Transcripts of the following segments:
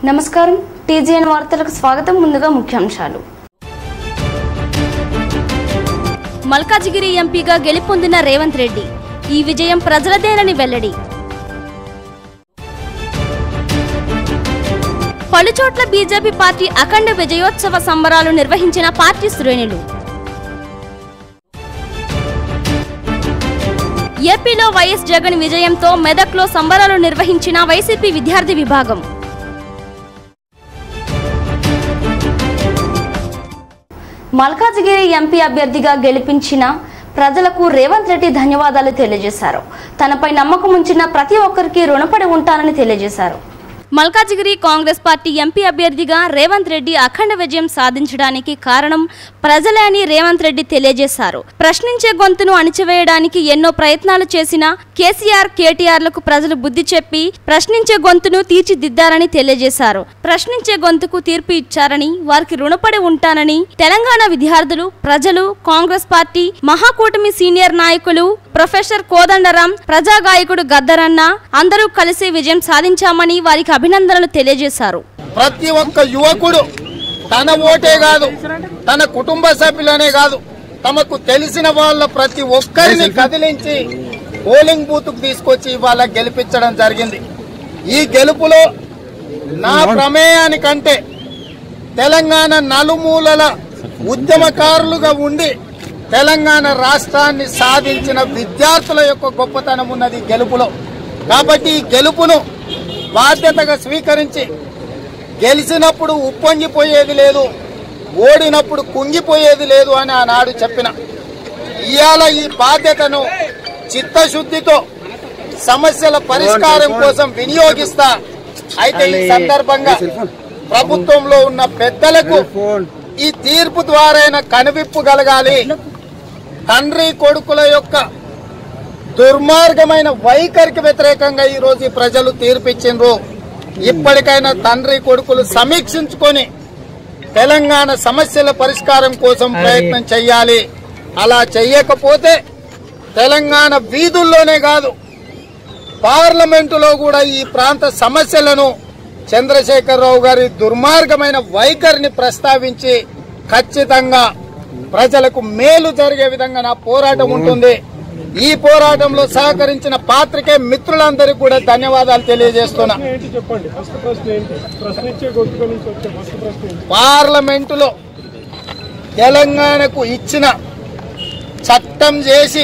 నమస్కారం టీజీఎన్ వార్తలకు స్వాగతం ముందుగా ముఖ్యాంశాలు మల్కాజిగిరి ఎంపీగా గెలుపొందిన రేవంత్ రెడ్డి ఈ విజయం ప్రజలదేనని వెల్లడి పలుచోట్ల బీజేపీ పార్టీ అఖండ విజయోత్సవ సంబరాలు నిర్వహించిన పార్టీ శ్రేణులు ఏపీలో వైఎస్ జగన్ విజయంతో మెదక్లో సంబరాలు నిర్వహించిన వైసీపీ విద్యార్థి విభాగం మల్కాజిగిరి ఎంపీ అభ్యర్థిగా గెలిపించిన ప్రజలకు రేవంత్ రెడ్డి ధన్యవాదాలు తెలియజేశారు తనపై నమ్మకం ఉంచిన ప్రతి ఒక్కరికి రుణపడి ఉంటానని తెలియజేశారు మల్కాజిగిరి కాంగ్రెస్ పార్టీ ఎంపీ అభ్యర్థిగా రేవంత్ రెడ్డి అఖండ విజయం సాధించడానికి కారణం ప్రజలే అని రేవంత్ రెడ్డి తెలియజేశారు ప్రశ్నించే గొంతును అణిచివేయడానికి ఎన్నో ప్రయత్నాలు చేసిన కేసీఆర్ కేటీఆర్లకు ప్రజలు బుద్ధి చెప్పి ప్రశ్నించే గొంతును తీర్చిదిద్దారని తెలియజేశారు ప్రశ్నించే గొంతుకు తీర్పు ఇచ్చారని వారికి రుణపడి ఉంటానని తెలంగాణ విద్యార్థులు ప్రజలు కాంగ్రెస్ పార్టీ మహాకూటమి సీనియర్ నాయకులు ప్రొఫెసర్ కోదండరాం ప్రజాగాయకుడు గద్దరన్న అందరూ కలిసి విజయం సాధించామని వారికి అభినందనలు తెలియజేశారు ప్రతి ఒక్క యువకుడు తన ఓటే కాదు తన కుటుంబ సభ్యులనే కాదు తమకు తెలిసిన వాళ్ళ ప్రతి ఒక్కరిని కదిలించి పోలింగ్ బూత్ కు తీసుకొచ్చి ఇవాళ గెలిపించడం జరిగింది ఈ గెలుపులో నా ప్రమేయానికంటే తెలంగాణ నలుమూలల ఉద్యమకారులుగా ఉండి తెలంగాణ రాష్ట్రాన్ని సాధించిన విద్యార్థుల యొక్క గొప్పతనం ఉన్నది ఈ గెలుపులో కాబట్టి ఈ గెలుపును బాధ్యతగా స్వీకరించి గెలిచినప్పుడు ఉప్పొంగిపోయేది లేదు ఓడినప్పుడు కుంగిపోయేది లేదు అని ఆనాడు చెప్పిన ఇవాళ ఈ బాధ్యతను చిత్తశుద్ధితో సమస్యల పరిష్కారం కోసం వినియోగిస్తా అయితే ఈ సందర్భంగా ప్రభుత్వంలో ఉన్న పెద్దలకు ఈ తీర్పు ద్వారా కనువిప్పు కలగాలి తండ్రి కొడుకుల యొక్క దుర్మార్గమైన వైఖరికి వ్యతిరేకంగా ఈ రోజు ఈ ప్రజలు తీర్పిచ్చిండ్రు ఇప్పటికైనా తండ్రి కొడుకులు సమీక్షించుకొని తెలంగాణ సమస్యల పరిష్కారం కోసం ప్రయత్నం చేయాలి అలా చెయ్యకపోతే తెలంగాణ వీధుల్లోనే కాదు పార్లమెంటులో కూడా ఈ ప్రాంత సమస్యలను చంద్రశేఖరరావు గారి దుర్మార్గమైన వైఖరిని ప్రస్తావించి ఖచ్చితంగా ప్రజలకు మేలు జరిగే విధంగా నా పోరాటం ఉంటుంది ఈ పోరాటంలో సహకరించిన పాత్రికే మిత్రులందరికీ కూడా ధన్యవాదాలు తెలియజేస్తున్నా ఏంటి చెప్పండి ఫస్ట్ ప్రశ్న ఏంటి ప్రశ్నించే గొంతుక నుంచి వచ్చే ఫస్ట్ ప్రశ్న ఏంటి పార్లమెంటులో తెలంగాణకు ఇచ్చిన చట్టం చేసి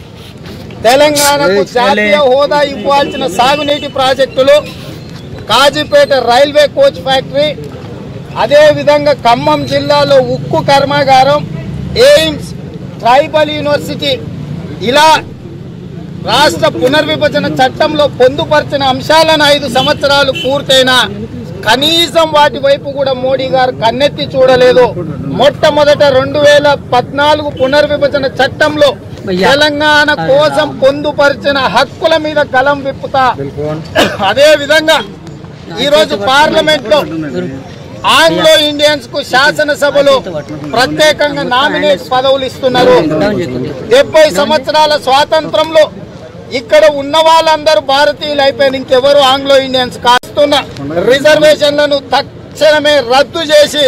తెలంగాణకు జాతీయ హోదా ఇవ్వాల్సిన సాగునీటి ప్రాజెక్టులు కాజీపేట రైల్వే కోచ్ ఫ్యాక్టరీ అదే విధంగా ఖమ్మం జిల్లాలో ఉక్కు కర్మాగారం ఎయిమ్స్ ట్రైబల్ యూనివర్సిటీ ఇలా రాష్ట్ర పునర్విభజన చట్టంలో పొందుపరిచిన అంశాలను ఐదు సంవత్సరాలు పూర్తయినా కనీసం వాటి వైపు కూడా మోడీ గారు కన్నెత్తి చూడలేదు మొట్టమొదట రెండు వేల పద్నాలుగు పునర్విభజన చట్టంలో తెలంగాణ కోసం పొందుపరిచిన హక్కుల మీద గలం విప్పుతా అదే విధంగా ఈ రోజు పార్లమెంట్ లో ఆంగ్లో ఇండియన్స్ కు శాసనసభలో ప్రత్యేకంగా నామినేట్ పదవులు ఇస్తున్నారు డెబ్బై సంవత్సరాల స్వాతంత్రంలో ఇక్కడ ఉన్న వాళ్ళందరూ భారతీయులు అయిపోయిన ఇంకెవరు ఆంగ్లో ఇండియన్స్ కాస్తున్న రిజర్వేషన్లను తక్షణమే రద్దు చేసి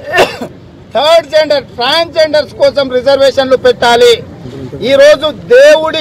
థర్డ్ జెండర్ ట్రాన్స్జెండర్స్ కోసం రిజర్వేషన్లు పెట్టాలి ఈ రోజు దేవుడి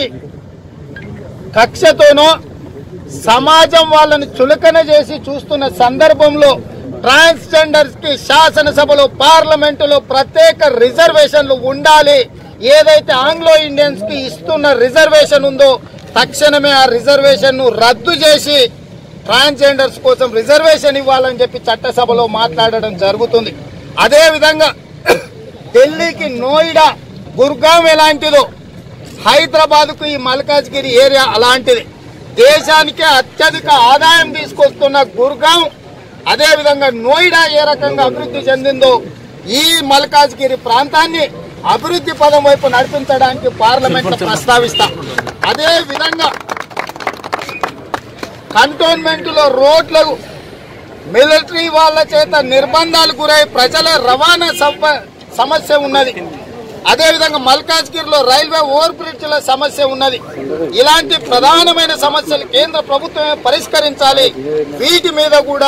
కక్షతోనో సమాజం వాళ్ళని చులకన చేసి చూస్తున్న సందర్భంలో ట్రాన్స్జెండర్స్ కి శాసనసభలో పార్లమెంటులో ప్రత్యేక రిజర్వేషన్లు ఉండాలి ఏదైతే ఆంగ్లో ఇండియన్స్ కి ఇస్తున్న రిజర్వేషన్ ఉందో తక్షణమే ఆ రిజర్వేషన్ ను రద్దు చేసి ట్రాన్స్జెండర్స్ కోసం రిజర్వేషన్ ఇవ్వాలని చెప్పి చట్టసభలో మాట్లాడడం జరుగుతుంది అదే విధంగా ఢిల్లీకి నోయిడా గుర్గాం ఎలాంటిదో హైదరాబాద్ కు ఈ మల్కాజ్గిరి ఏరియా అలాంటిది దేశానికే అత్యధిక ఆదాయం తీసుకొస్తున్న గుర్గాం అదే విధంగా నోయిడా ఏ రకంగా అభివృద్ధి చెందిందో ఈ మల్కాజ్గిరి ప్రాంతాన్ని అభివృద్ధి పదం వైపు నడిపించడానికి పార్లమెంట్ లో ప్రస్తావిస్తాం అదే విధంగా కంటోన్మెంట్ లో రోడ్లు మిలిటరీ వాళ్ళ చేత నిర్బంధాలు గురై ప్రజల రవాణా సమ- సమస్య ఉన్నది అదేవిధంగా మల్కాజ్గిరిలో రైల్వే ఓవర్ బ్రిడ్జ్ల సమస్య ఉన్నది ఇలాంటి ప్రధానమైన సమస్యలు కేంద్ర ప్రభుత్వమే పరిష్కరించాలి వీటి మీద కూడా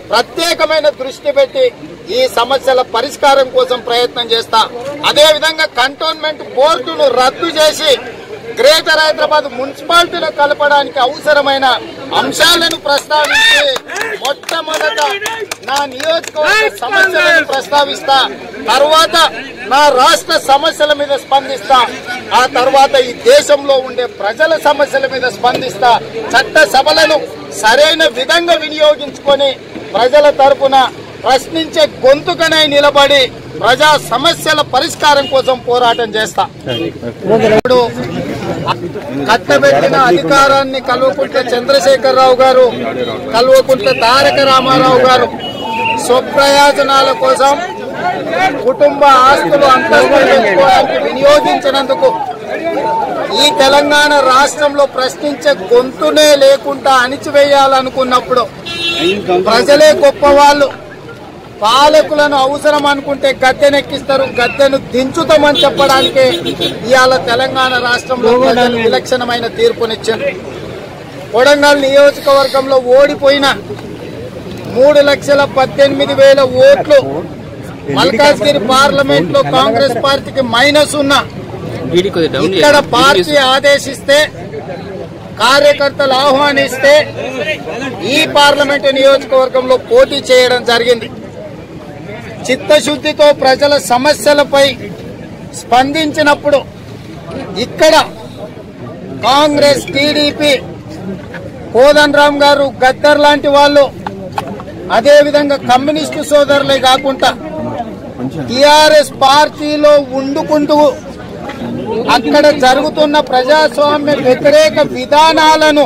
ప్రత్యేకమైన దృష్టి పెట్టి ఈ సమస్యల పరిష్కారం కోసం ప్రయత్నం చేస్తా అదే విధంగా కంటోన్మెంట్ బోర్డును రద్దు చేసి గ్రేటర్ హైదరాబాద్ మున్సిపాలిటీలో కలపడానికి అవసరమైన అంశాలను ప్రస్తావించి మొట్టమొదట నా నియోజకవర్గ సమస్యలను ప్రస్తావిస్తా తర్వాత నా రాష్ట్ర సమస్యల మీద స్పందిస్తా ఆ తర్వాత ఈ దేశంలో ఉండే ప్రజల సమస్యల మీద స్పందిస్తా చట్ట సభలను సరైన విధంగా వినియోగించుకొని ప్రజల తరపున ప్రశ్నించే గొంతుకనే నిలబడి ప్రజా సమస్యల పరిష్కారం కోసం పోరాటం చేస్తా ఇప్పుడు కట్టబెట్టిన అధికారాన్ని కల్వకుంట్ల చంద్రశేఖరరావు గారు కల్వకుంట్ల తారక రామారావు గారు స్వప్రయోజనాల కోసం కుటుంబ ఆస్తులు అంతస్తులు పెంచుకోవడానికి వినియోగించినందుకు ఈ తెలంగాణ రాష్ట్రంలో ప్రశ్నించే గొంతునే లేకుండా అణిచివేయాలనుకున్నప్పుడు ప్రజలే గొప్పవాళ్ళు పాలకులను అవసరం అనుకుంటే గద్దెనెక్కిస్తారు గద్దెను దించుతామని చెప్పడానికే ఇవాళ తెలంగాణ రాష్ట్రంలో ప్రజలు విలక్షణమైన తీర్పునిచ్చారు కొడంగల్ నియోజకవర్గంలో ఓడిపోయిన మూడు లక్షల పద్దెనిమిది వేల ఓట్లు మల్కాజ్గిరి పార్లమెంట్ లో కాంగ్రెస్ పార్టీకి మైనస్ ఉన్న ఇక్కడ పార్టీ ఆదేశిస్తే కార్యకర్తలు ఆహ్వానిస్తే ఈ పార్లమెంటు నియోజకవర్గంలో పోటీ చేయడం జరిగింది చిత్తశుద్ధితో ప్రజల సమస్యలపై స్పందించినప్పుడు ఇక్కడ కాంగ్రెస్ టీడీపీ కోదన్ రామ్ గారు గద్దర్ లాంటి వాళ్ళు అదేవిధంగా కమ్యూనిస్టు సోదరులే కాకుండా టిఆర్ఎస్ పార్టీలో ఉండుకుంటూ అక్కడ జరుగుతున్న ప్రజాస్వామ్య వ్యతిరేక విధానాలను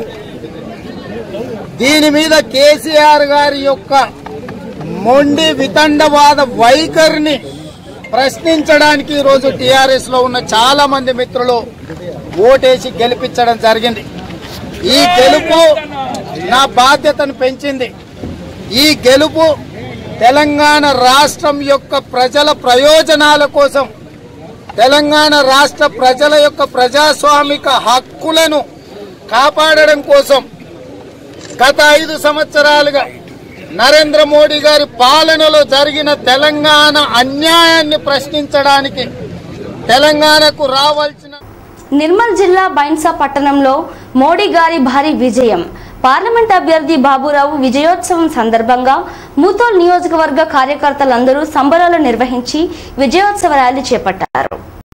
దీని మీద కేసీఆర్ గారి యొక్క మొండి వితండవాద వైఖరిని ప్రశ్నించడానికి ఈరోజు టిఆర్ఎస్ లో ఉన్న చాలా మంది మిత్రులు ఓటేసి గెలిపించడం జరిగింది ఈ గెలుపు నా బాధ్యతను పెంచింది ఈ గెలుపు తెలంగాణ రాష్ట్రం యొక్క ప్రజల ప్రయోజనాల కోసం తెలంగాణ రాష్ట్ర ప్రజల యొక్క ప్రజాస్వామిక హక్కులను కాపాడడం కోసం గత ఐదు సంవత్సరాలుగా నరేంద్ర మోడీ గారి పాలనలో జరిగిన తెలంగాణ అన్యాయాన్ని ప్రశ్నించడానికి తెలంగాణకు రావాల్సిన నిర్మల్ జిల్లా బైన్సా పట్టణంలో మోడీ గారి భారీ విజయం పార్లమెంట్ అభ్యర్థి బాబురావు విజయోత్సవం సందర్భంగా మూతోల్ నియోజకవర్గ కార్యకర్తలందరూ సంబరాలు నిర్వహించి విజయోత్సవ ర్యాలీ చేపట్టారు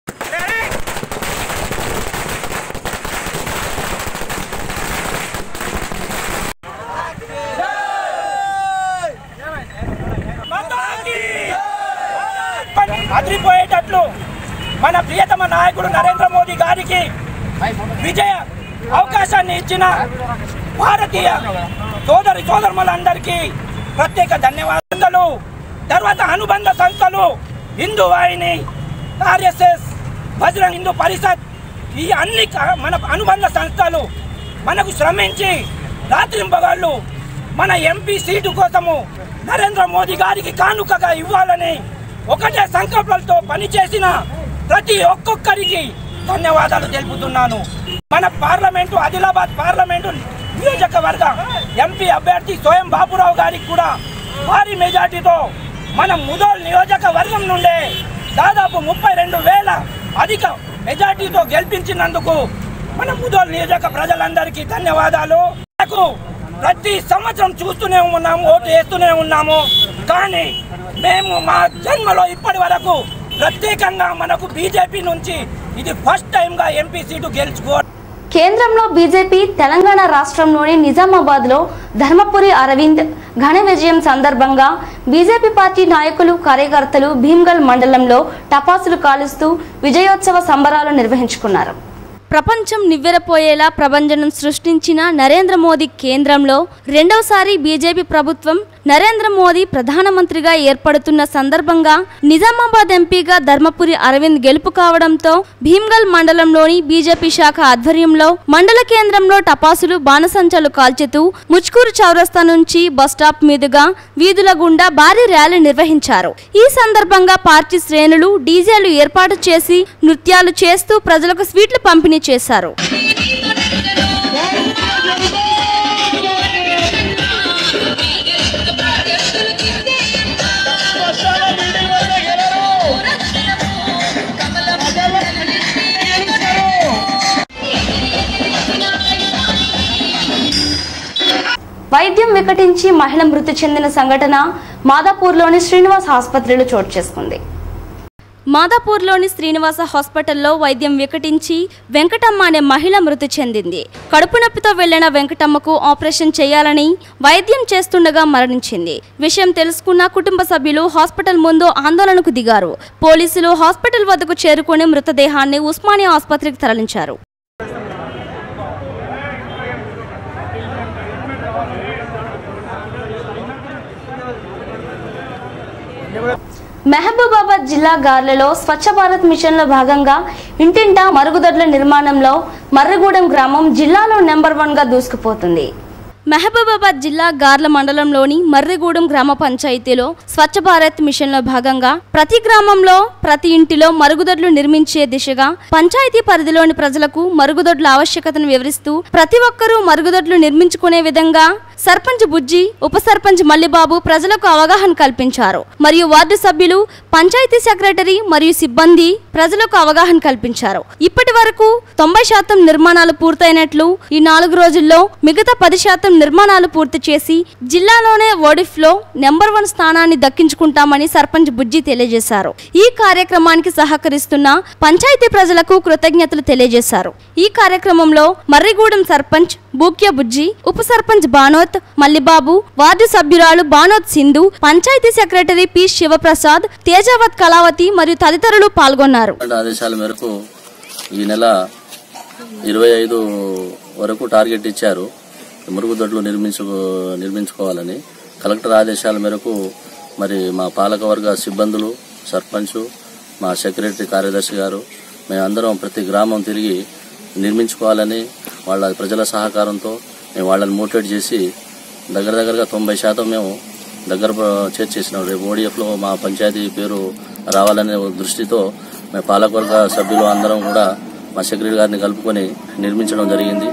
అదిరిపోయేటట్లు మన ప్రియతమ నాయకుడు నరేంద్ర మోదీ గారికి విజయ అవకాశాన్ని ఇచ్చిన భారతీయ సోదరి సోదరులందరికీ ప్రత్యేక ధన్యవాదాలు తర్వాత అనుబంధ సంస్థలు హిందూ వాహిని ఆర్ఎస్ఎస్ బజరంగ్ హిందూ పరిషత్ ఈ అన్ని క- మన అనుబంధ సంస్థలు మనకు శ్రమించి రాత్రింపగాళ్ళు మన ఎంపీ సీటు కోసము నరేంద్ర మోదీ గారికి కానుకగా ఇవ్వాలని ఒకటే సంకల్పంతో పనిచేసిన ప్రతి ఒక్కొక్కరికి ధన్యవాదాలు తెలుపుతున్నాను మన పార్లమెంటు ఆదిలాబాద్ పార్లమెంటు నియోజకవర్గ ఎంపీ అభ్యర్థి స్వయం బాబురావు గారికి కూడా భారీ మెజార్టీతో మన ముదోల్ నియోజకవర్గం నుండే దాదాపు ముప్పై రెండు వేల అధిక మెజార్టీతో గెలిపించినందుకు మన ముదోల్ నియోజక ప్రజలందరికీ ధన్యవాదాలు మనకు ప్రతి సంవత్సరం చూస్తూనే ఉన్నాము ఓటు వేస్తూనే ఉన్నాము కానీ మేము మా జన్మలో ఇప్పటి వరకు ప్రత్యేకంగా మనకు బీజేపీ నుంచి ఇది ఫస్ట్ టైంగా ఎంపీ సీటు గెలుచుకో కేంద్రంలో బీజేపీ తెలంగాణ రాష్ట్రంలోని నిజామాబాద్ లో ధర్మపురి అరవింద్ ఘన విజయం సందర్భంగా బీజేపీ పార్టీ నాయకులు కార్యకర్తలు భీమ్గల్ మండలంలో టపాసులు కాలుస్తూ విజయోత్సవ సంబరాలు నిర్వహించుకున్నారు ప్రపంచం నివ్వెరపోయేలా ప్రభంజనం సృష్టించిన నరేంద్ర మోదీ కేంద్రంలో రెండవసారి బీజేపీ ప్రభుత్వం నరేంద్ర మోదీ ప్రధానమంత్రిగా ఏర్పడుతున్న సందర్భంగా నిజామాబాద్ ఎంపీగా ధర్మపురి అరవింద్ గెలుపు కావడంతో భీమ్గల్ మండలంలోని బీజేపీ శాఖ ఆధ్వర్యంలో మండల కేంద్రంలో టపాసులు బాణసంచాలు కాల్చుతూ ముచ్కూరు చౌరస్తా నుంచి బస్టాప్ మీదుగా వీధుల గుండా భారీ ర్యాలీ నిర్వహించారు ఈ సందర్భంగా పార్టీ శ్రేణులు డీజేలు ఏర్పాటు చేసి నృత్యాలు చేస్తూ ప్రజలకు స్వీట్లు పంపిణీ చేశారు Thank you. వైద్యం వికటించి మహిళ మృతి చెందిన సంఘటన మాదాపూర్లోని శ్రీనివాస్ ఆసుపత్రిలో చోటు చేసుకుంది మాదాపూర్లోని శ్రీనివాస హాస్పిటల్లో వైద్యం వికటించి వెంకటమ్మ అనే మహిళ మృతి చెందింది కడుపు నొప్పితో వెళ్లిన వెంకటమ్మకు ఆపరేషన్ చేయాలని వైద్యం చేస్తుండగా మరణించింది విషయం తెలుసుకున్న కుటుంబ సభ్యులు హాస్పిటల్ ముందు ఆందోళనకు దిగారు పోలీసులు హాస్పిటల్ వద్దకు చేరుకుని మృతదేహాన్ని ఉస్మానియా ఆసుపత్రికి తరలించారు మహబూబాబాద్ జిల్లా గార్లలో స్వచ్ఛ భారత్ మిషన్లో భాగంగా ఇంటింటా మరుగుదొడ్ల నిర్మాణంలో మర్రగూడెం గ్రామం జిల్లాలో నెంబర్ వన్గా దూసుకుపోతుంది మహబూబాబాద్ జిల్లా గార్ల మండలంలోని మర్రిగూడెం గ్రామ పంచాయతీలో స్వచ్ఛ భారత్ మిషన్లో భాగంగా ప్రతి గ్రామంలో ప్రతి ఇంటిలో మరుగుదొడ్లు నిర్మించే దిశగా పంచాయతీ పరిధిలోని ప్రజలకు మరుగుదొడ్ల ఆవశ్యకతను వివరిస్తూ ప్రతి ఒక్కరూ మరుగుదొడ్లు నిర్మించుకునే విధంగా సర్పంచ్ బుజ్జి ఉప సర్పంచ్ మల్లిబాబు ప్రజలకు అవగాహన కల్పించారు మరియు వార్డు సభ్యులు పంచాయతీ సెక్రటరీ మరియు సిబ్బంది ప్రజలకు అవగాహన కల్పించారు ఇప్పటి వరకు తొంభై శాతం నిర్మాణాలు పూర్తయినట్లు ఈ నాలుగు రోజుల్లో మిగతా పది శాతం నిర్మాణాలు పూర్తి చేసి జిల్లాలోనే ఓడిఫ్లో నెంబర్ వన్ స్థానాన్ని దక్కించుకుంటామని సర్పంచ్ బుజ్జి తెలియజేశారు ఈ కార్యక్రమానికి సహకరిస్తున్న పంచాయతీ ప్రజలకు కృతజ్ఞతలు తెలియజేశారు ఈ కార్యక్రమంలో మర్రిగూడెం సర్పంచ్ బూక్య బుజ్జి ఉప సర్పంచ్ బానోత్ మల్లిబాబు వార్డు సభ్యురాలు బానోత్ సింధు పంచాయతీ సెక్రటరీ పి శివప్రసాద్ తేజావత్ కళావతి మరియు తదితరులు పాల్గొన్నారు కలెక్టర్ ఆదేశాల మేరకు ఈ నెల ఇరవై ఐదు వరకు టార్గెట్ ఇచ్చారు మురుగుదొడ్లు నిర్మించు నిర్మించుకోవాలని కలెక్టర్ ఆదేశాల మేరకు మరి మా పాలకవర్గ సిబ్బందులు సర్పంచ్ మా సెక్రటరీ కార్యదర్శి గారు మేమందరం ప్రతి గ్రామం తిరిగి నిర్మించుకోవాలని వాళ్ళ ప్రజల సహకారంతో మేము వాళ్ళని మోటివేట్ చేసి దగ్గర దగ్గరగా తొంభై శాతం మేము దగ్గర చేర్చేసినాం రేపు ఓడిఎఫ్లో మా పంచాయతీ పేరు రావాలనే దృష్టితో మేము పాలకవర్గ సభ్యులు అందరం కూడా మా సెక్రటరీ గారిని కలుపుకొని నిర్మించడం జరిగింది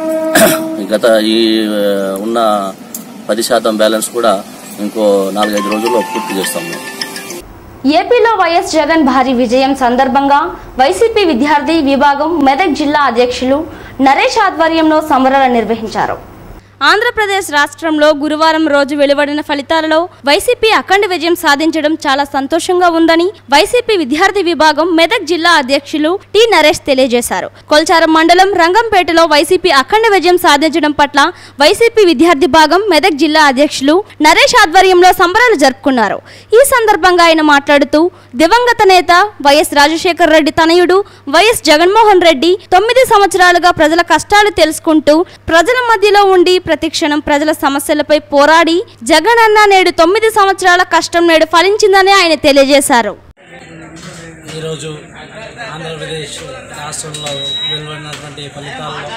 గత ఈ ఆ, ఉన్న పది శాతం బ్యాలెన్స్ కూడా ఇంకో నాలుగైదు రోజుల్లో పూర్తి చేస్తాం మేము ఏపీలో వైఎస్ జగన్ భారీ విజయం సందర్భంగా వైసీపీ విద్యార్థి విభాగం మెదక్ జిల్లా అధ్యక్షులు నరేష్ ఆధ్వర్యంలో సంబరాలు నిర్వహించారు ఆంధ్రప్రదేశ్ రాష్ట్రంలో గురువారం రోజు వెలువడిన ఫలితాలలో వైసీపీ అఖండ విజయం సాధించడం చాలా సంతోషంగా ఉందని వైసీపీ విద్యార్థి విభాగం మెదక్ జిల్లా అధ్యక్షులు టి నరేష్ తెలియజేశారు కొల్చారం మండలం రంగంపేటలో వైసీపీ అఖండ విజయం సాధించడం పట్ల వైసీపీ విద్యార్థి భాగం మెదక్ జిల్లా అధ్యక్షులు నరేష్ ఆధ్వర్యంలో సంబరాలు జరుపుకున్నారు ఈ సందర్భంగా ఆయన మాట్లాడుతూ దివంగత నేత వైఎస్ రాజశేఖర్ రెడ్డి తనయుడు వైఎస్ జగన్మోహన్ రెడ్డి తొమ్మిది సంవత్సరాలుగా ప్రజల కష్టాలు తెలుసుకుంటూ ప్రజల మధ్యలో ఉండి ప్రతిక్షణం ప్రజల సమస్యలపై పోరాడి జగన్ అన్న నేడు తొమ్మిది సంవత్సరాల కష్టం నేడు ఫలించిందని ఆయన తెలియజేశారు ఈరోజు ఆంధ్రప్రదేశ్ రాష్ట్రంలో వెలువడినటువంటి ఫలితాల్లో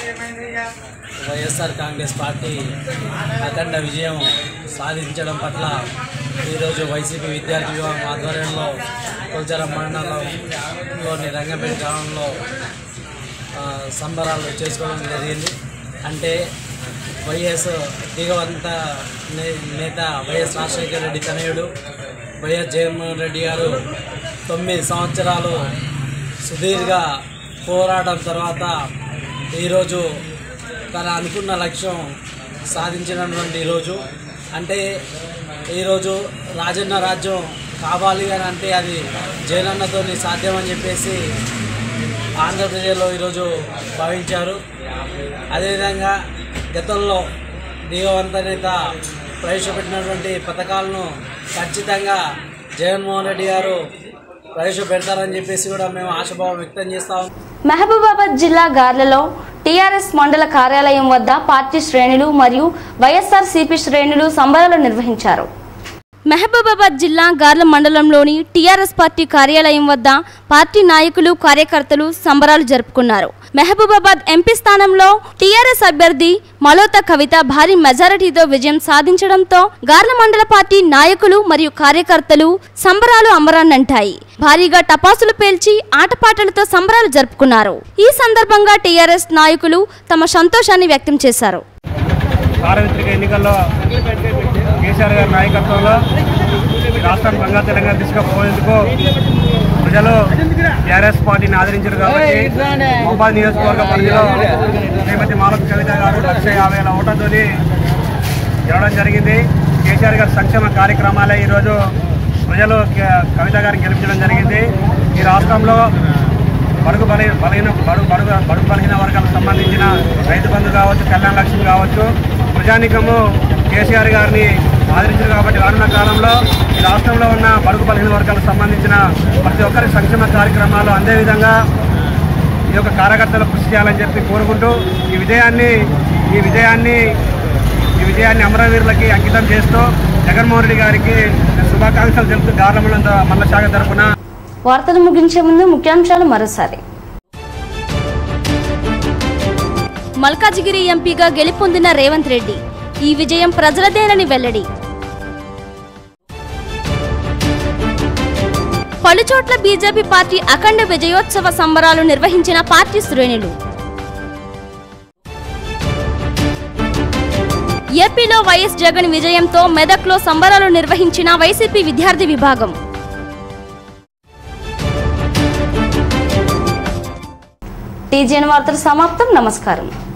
వైఎస్ఆర్ కాంగ్రెస్ పార్టీ అఖండ విజయం సాధించడం పట్ల ఈరోజు వైసీపీ విద్యార్థి విభాగం ఆధ్వర్యంలో కొల్చరం మండలంలోని రంగంపేట గ్రామంలో ఆ, సంబరాలు చేసుకోవడం జరిగింది అంటే వైఎస్ దిగవంత నే- నేత వైఎస్ రాజశేఖర రెడ్డి తనయుడు వైఎస్ జగన్మోహన్ రెడ్డి గారు తొమ్మిది సంవత్సరాలు సుదీర్ఘ పోరాటం తర్వాత ఈరోజు తన అనుకున్న లక్ష్యం సాధించినటువంటి ఈరోజు అంటే ఈరోజు రాజన్న రాజ్యం కావాలి అని అంటే అది జగనన్నతోని సాధ్యమని చెప్పేసి ఆంధ్రప్రదేశ్లో ఈరోజు భావించారు అదేవిధంగా గతంలో దిగవంత నేత ప్రవేశపెట్టినటువంటి పథకాలను ఖచ్చితంగా జగన్మోహన్ రెడ్డి గారు ప్రవేశపెడతారని చెప్పేసి కూడా మేము ఆశాభావం వ్యక్తం చేస్తాం మహబూబాబాద్ జిల్లా గార్లలో టీఆర్ఎస్ మండల కార్యాలయం వద్ద పార్టీ శ్రేణులు మరియు వైఎస్ఆర్ సిపి శ్రేణులు సంబరాలు నిర్వహించారు మహబూబాబాద్ జిల్లా గార్ల మండలంలోని టీఆర్ఎస్ పార్టీ కార్యాలయం వద్ద పార్టీ నాయకులు కార్యకర్తలు సంబరాలు జరుపుకున్నారు మహబూబాబాద్ ఎంపీ స్థానంలో టీఆర్ఎస్ అభ్యర్థి మలోత కవిత భారీ మెజారిటీతో విజయం సాధించడంతో గార్ల మండల పార్టీ నాయకులు మరియు కార్యకర్తలు సంబరాలు అంబరాన్నంటాయి భారీగా టపాసులు పేల్చి ఆటపాటలతో సంబరాలు జరుపుకున్నారు ఈ సందర్భంగా టీఆర్ఎస్ నాయకులు తమ సంతోషాన్ని వ్యక్తం చేశారు సార్వత్రిక ఎన్నికల్లో కేసీఆర్ గారి నాయకత్వంలో ఈ రాష్ట్రం బంగా తెలంగాణ తీసుకుపోయేందుకు ప్రజలు టీఆర్ఎస్ పార్టీని ఆదరించారు కాబట్టి మొబైల్ నియోజకవర్గ పరిధిలో శ్రీమతి మాలతి కవిత గారు లక్ష యాభై వేల ఓట్లతోని గెలవడం జరిగింది కేసీఆర్ గారి సంక్షేమ కార్యక్రమాలే ఈరోజు ప్రజలు క- కవిత గారిని గెలిపించడం జరిగింది ఈ రాష్ట్రంలో బడుగు బలి బలహీన బడుగు బడుగు బడుగు బలహీన వర్గాలకు సంబంధించిన రైతు బంధు కావచ్చు కళ్యాణ లక్ష్మి కావచ్చు ప్రజానికము కేసీఆర్ గారిని ఆదరించారు కాబట్టి రానున్న కాలంలో ఈ రాష్ట్రంలో ఉన్న బడుగు బలహీన వర్గాలకు సంబంధించిన ప్రతి ఒక్కరి సంక్షేమ కార్యక్రమాలు అందే విధంగా ఈ యొక్క కార్యకర్తలు కృషి చేయాలని చెప్పి కోరుకుంటూ ఈ విజయాన్ని ఈ విజయాన్ని ఈ విజయాన్ని అమరవీరులకి అంకితం చేస్తూ జగన్మోహన్ రెడ్డి గారికి శుభాకాంక్షలు తెలుపుతూ గార్లమండ మల్ల శాఖ తరఫున వార్తలు ముగించే ముందు ముఖ్యాంశాలు మరోసారి మల్కాజిగిరి ఎంపీగా గెలుపొందిన రేవంత్ రెడ్డి ఈ విజయం ప్రజలదేనని వెల్లడి పలుచోట్ల బీజేపీ పార్టీ అఖండ విజయోత్సవ సంబరాలు నిర్వహించిన పార్టీ శ్రేణులు ఏపీలో వైఎస్ జగన్ విజయంతో మెదక్లో సంబరాలు నిర్వహించిన వైసీపీ విద్యార్థి విభాగం టీజీఎన్ వార్తలు సమాప్తం నమస్కారం